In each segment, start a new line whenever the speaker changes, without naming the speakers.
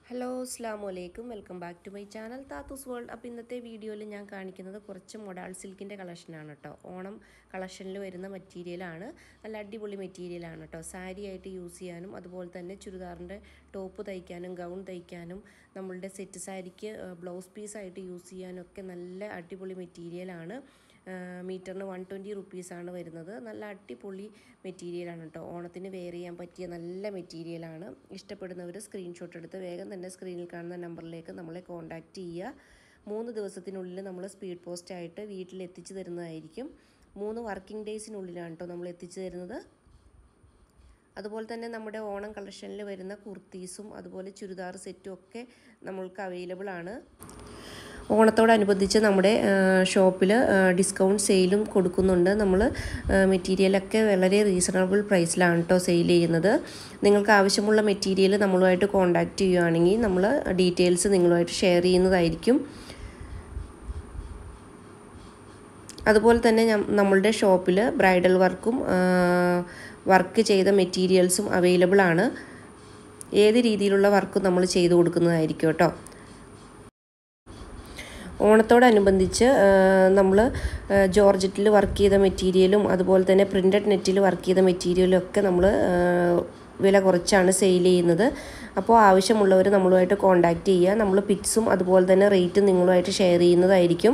hello അസ്സാം വലൈക്കും welcome back to my channel താത്തൂസ് വേൾഡ് അപ്പോൾ ഇന്നത്തെ വീഡിയോയിൽ ഞാൻ കാണിക്കുന്നത് കുറച്ച് മൊഡാൾ സിൽക്കിൻ്റെ കളക്ഷനാണ് കേട്ടോ ഓണം കളക്ഷനിൽ വരുന്ന മെറ്റീരിയലാണ് നല്ല അടിപൊളി മെറ്റീരിയലാണ് കേട്ടോ സാരി ആയിട്ട് യൂസ് ചെയ്യാനും അതുപോലെ തന്നെ ചുരിദാറിൻ്റെ ടോപ്പ് തയ്ക്കാനും ഗൗൺ തയ്ക്കാനും നമ്മളുടെ സെറ്റ് സാരിക്ക് ബ്ലൗസ് പീസായിട്ട് യൂസ് ചെയ്യാനും ഒക്കെ നല്ല അടിപൊളി മെറ്റീരിയലാണ് മീറ്ററിന് വൺ ട്വൻറ്റി റുപ്പീസാണ് വരുന്നത് നല്ല അടിപൊളി മെറ്റീരിയലാണ് കേട്ടോ ഓണത്തിന് വെയർ ചെയ്യാൻ പറ്റിയ നല്ല മെറ്റീരിയലാണ് ഇഷ്ടപ്പെടുന്നവർ സ്ക്രീൻഷോട്ട് എടുത്ത് വേഗം തന്നെ സ്ക്രീനിൽ കാണുന്ന നമ്പറിലേക്ക് നമ്മളെ കോൺടാക്റ്റ് ചെയ്യുക മൂന്ന് ദിവസത്തിനുള്ളിൽ നമ്മൾ സ്പീഡ് പോസ്റ്റ് ആയിട്ട് വീട്ടിൽ എത്തിച്ചു തരുന്നതായിരിക്കും മൂന്ന് വർക്കിംഗ് ഡേയ്സിനുള്ളിലാണ് കേട്ടോ നമ്മൾ എത്തിച്ചു തരുന്നത് അതുപോലെ തന്നെ നമ്മുടെ ഓണം കളക്ഷനിൽ വരുന്ന കുർത്തീസും അതുപോലെ ചുരിദാർ സെറ്റും ഒക്കെ നമ്മൾക്ക് അവൈലബിൾ ആണ് ഓണത്തോടനുബന്ധിച്ച് നമ്മുടെ ഷോപ്പിൽ ഡിസ്കൗണ്ട് സെയിലും കൊടുക്കുന്നുണ്ട് നമ്മൾ മെറ്റീരിയലൊക്കെ വളരെ റീസണബിൾ പ്രൈസിലാണ് കേട്ടോ സെയിൽ ചെയ്യുന്നത് നിങ്ങൾക്ക് ആവശ്യമുള്ള മെറ്റീരിയൽ നമ്മളുമായിട്ട് കോൺടാക്റ്റ് ചെയ്യുകയാണെങ്കിൽ നമ്മൾ ഡീറ്റെയിൽസ് നിങ്ങളുമായിട്ട് ഷെയർ ചെയ്യുന്നതായിരിക്കും അതുപോലെ തന്നെ നമ്മളുടെ ഷോപ്പിൽ ബ്രൈഡൽ വർക്കും വർക്ക് ചെയ്ത മെറ്റീരിയൽസും അവൈലബിൾ ആണ് ഏത് രീതിയിലുള്ള വർക്കും നമ്മൾ ചെയ്തു കൊടുക്കുന്നതായിരിക്കും കേട്ടോ ഓണത്തോടനുബന്ധിച്ച് നമ്മൾ ജോർജറ്റിൽ വർക്ക് ചെയ്ത മെറ്റീരിയലും അതുപോലെ തന്നെ പ്രിൻറ്റഡ് നെറ്റിൽ വർക്ക് ചെയ്ത മെറ്റീരിയലും ഒക്കെ നമ്മൾ വില കുറച്ചാണ് സെയിൽ ചെയ്യുന്നത് അപ്പോൾ ആവശ്യമുള്ളവർ നമ്മളുമായിട്ട് കോൺടാക്റ്റ് ചെയ്യുക നമ്മൾ പിക്സും അതുപോലെ തന്നെ റേറ്റും നിങ്ങളുമായിട്ട് ഷെയർ ചെയ്യുന്നതായിരിക്കും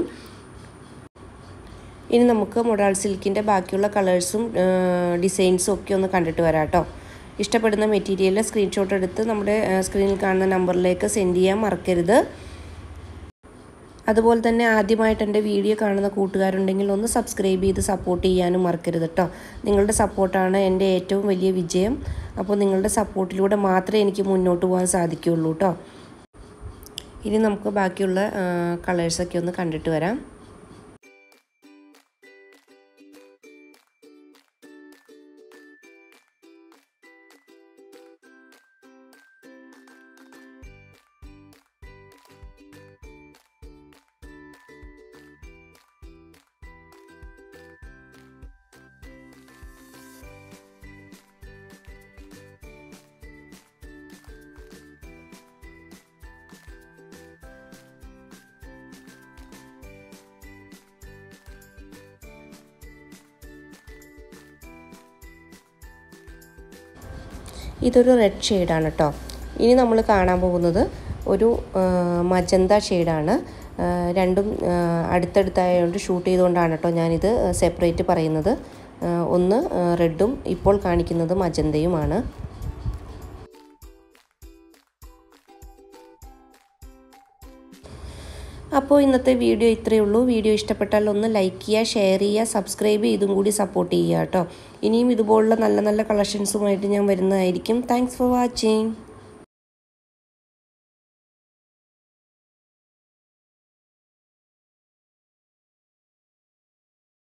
ഇനി നമുക്ക് മൊഡാൾ സിൽക്കിൻ്റെ ബാക്കിയുള്ള കളേഴ്സും ഡിസൈൻസും ഒക്കെ ഒന്ന് കണ്ടിട്ട് വരാം കേട്ടോ ഇഷ്ടപ്പെടുന്ന മെറ്റീരിയൽ സ്ക്രീൻഷോട്ട് എടുത്ത് നമ്മുടെ സ്ക്രീനിൽ കാണുന്ന നമ്പറിലേക്ക് സെൻഡ് ചെയ്യാൻ മറക്കരുത് അതുപോലെ തന്നെ ആദ്യമായിട്ട് എൻ്റെ വീഡിയോ കാണുന്ന കൂട്ടുകാരുണ്ടെങ്കിൽ ഒന്ന് സബ്സ്ക്രൈബ് ചെയ്ത് സപ്പോർട്ട് ചെയ്യാനും മറക്കരുത് കേട്ടോ നിങ്ങളുടെ സപ്പോർട്ടാണ് എൻ്റെ ഏറ്റവും വലിയ വിജയം അപ്പോൾ നിങ്ങളുടെ സപ്പോർട്ടിലൂടെ മാത്രമേ എനിക്ക് മുന്നോട്ട് പോകാൻ സാധിക്കുകയുള്ളൂ കേട്ടോ ഇനി നമുക്ക് ബാക്കിയുള്ള കളേഴ്സൊക്കെ ഒന്ന് കണ്ടിട്ട് വരാം ഇതൊരു റെഡ് ഷെയ്ഡാണ് കേട്ടോ ഇനി നമ്മൾ കാണാൻ പോകുന്നത് ഒരു മജന്ത ഷെയ്ഡാണ് രണ്ടും അടുത്തടുത്തായതുകൊണ്ട് ഷൂട്ട് ചെയ്തുകൊണ്ടാണ് കേട്ടോ ഞാനിത് സെപ്പറേറ്റ് പറയുന്നത് ഒന്ന് റെഡും ഇപ്പോൾ കാണിക്കുന്നത് മജന്തയുമാണ് അപ്പോൾ ഇന്നത്തെ വീഡിയോ ഇത്രയേ ഉള്ളൂ വീഡിയോ ഇഷ്ടപ്പെട്ടാൽ ഒന്ന് ലൈക്ക് ചെയ്യുക ഷെയർ ചെയ്യുക സബ്സ്ക്രൈബ് ചെയ്തും കൂടി സപ്പോർട്ട് ചെയ്യുക കേട്ടോ ഇനിയും ഇതുപോലുള്ള നല്ല നല്ല കളക്ഷൻസുമായിട്ട് ഞാൻ വരുന്നതായിരിക്കും താങ്ക്സ് ഫോർ വാച്ചിങ്